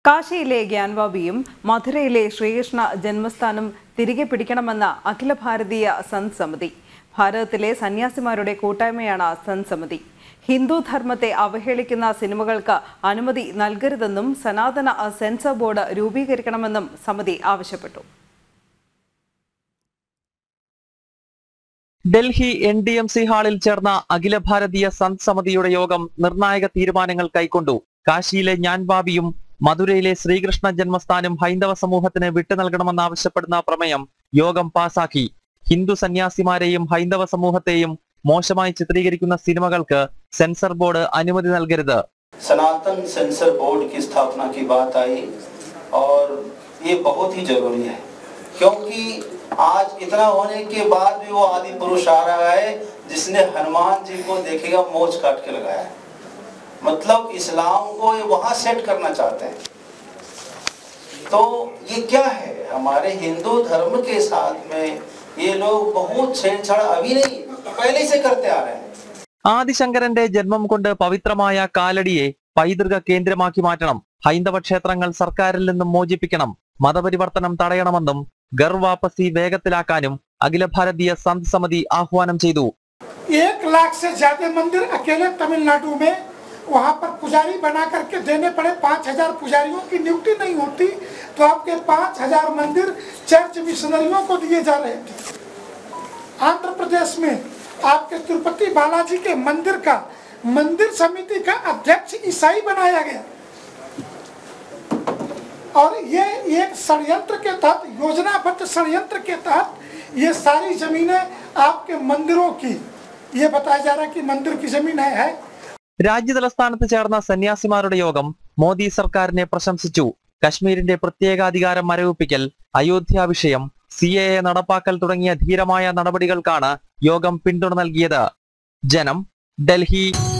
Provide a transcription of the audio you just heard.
കാശിയിലെ ഗ്യാൻവാബിയും മധുരയിലെ ശ്രീകൃഷ്ണ ജന്മസ്ഥാനം തിരികെ പിടിക്കണമെന്ന അഖില ഭാരതീയ സന്ത് സമിതി ഭാരതത്തിലെ സന്യാസിമാരുടെ കൂട്ടായ്മയാണ് സന്ത് സമിതി ഹിന്ദു ധർമ്മത്തെ അവഹേളിക്കുന്ന സിനിമകൾക്ക് അനുമതി നൽകരുതെന്നും സനാതന സെൻസർ ബോർഡ് രൂപീകരിക്കണമെന്നും സമിതി ആവശ്യപ്പെട്ടു Delhi N D M C ഹാളിൽ ചേർന്ന അഖില ഭാരതീയ സന്ത് സമിതിയുടെ യോഗം നിർണായക തീരുമാനങ്ങൾ കൈക്കൊണ്ടു കാശിയിലെ ഞാൻബാബിയും മധുരയിലെ ശ്രീകൃഷ്ണ ജന്മസ്ഥാനം ഹൈന്ദവ സമൂഹത്തിന് വിട്ടു നൽകണമെന്നാവശ്യപ്പെടുന്ന പ്രമേയം യോഗം പാസാക്കി ഹിന്ദു സന്യാസിമാരെയും ഹൈന്ദവ സമൂഹത്തെയും മോശമായി ചിത്രീകരിക്കുന്ന സിനിമകൾക്ക് സെൻസർ ബോർഡ് അനുമതി നൽകരുത് सनातन सेंसर बोर्ड की स्थापना की बात आई और ये बहुत ही जरूरी है क्योंकि आज इतना होने के बाद भी वो आदि पुरुष आ रहा है जिसने हनुमान जी को देखेगा मोच काट के लगाया है मतलब इस्लाम को ये वहां सेट करना चाहते हैं तो ये क्या है हमारे हिंदू धर्म के साथ में ये लोग बहुत छेड़छाड़ अभी नहीं पहले से करते आ रहे हैं ആദിശങ്കരന്റെ ജന്മം കൊണ്ട് പവിത്രമായ കാലടിയെ പൈതൃക കേന്ദ്രമാക്കി മാറ്റണം ഹൈന്ദവ ക്ഷേത്രങ്ങൾ സർക്കാരിൽ നിന്നും മോചിപ്പിക്കണം മതപരിവർത്തനം തടയണമെന്നും ഗർവാപ്പസി വേഗത്തിലാക്കാനും അഖില ഭാരതീയ സന്ത് സമിതി ആഹ്വാനം ചെയ്തു एक लाख से ज्यादा मंदिर अकेले तमिलनाडु में वहाँ पर पुजारी बना करके देने पड़े पाँच हजार पुजारियों की नियुक्ति नहीं होती तो आपके पाँच हजार मंदिर चर्च मिशनरियों को दिए जा रहे थे आंध्र प्रदेश में आपके तिरुपति बालाजी के मंदिर का मंदिर समिति का अध्यक्ष ईसाई बनाया गया और ये एक षडयंत्र के तहत योजनाबद्ध षडयंत्र के तहत ये सारी जमीनें आपके मंदिरों की ये बताया जा रहा है कि मंदिर की जमीन है, है രാജ്യതലസ്ഥാനത്ത് ചേർന്ന സന്യാസിമാരുടെ യോഗം മോദി സർക്കാരിനെ പ്രശംസിച്ചു കശ്മീരിന്റെ പ്രത്യേകാധികാരം മരവിപ്പിക്കൽ അയോധ്യ വിഷയം സി എ എ നടപ്പാക്കൽ തുടങ്ങിയ ധീരമായ നടപടികൾക്കാണ് യോഗം പിന്തുണ നൽകിയത് ജനം ഡൽഹി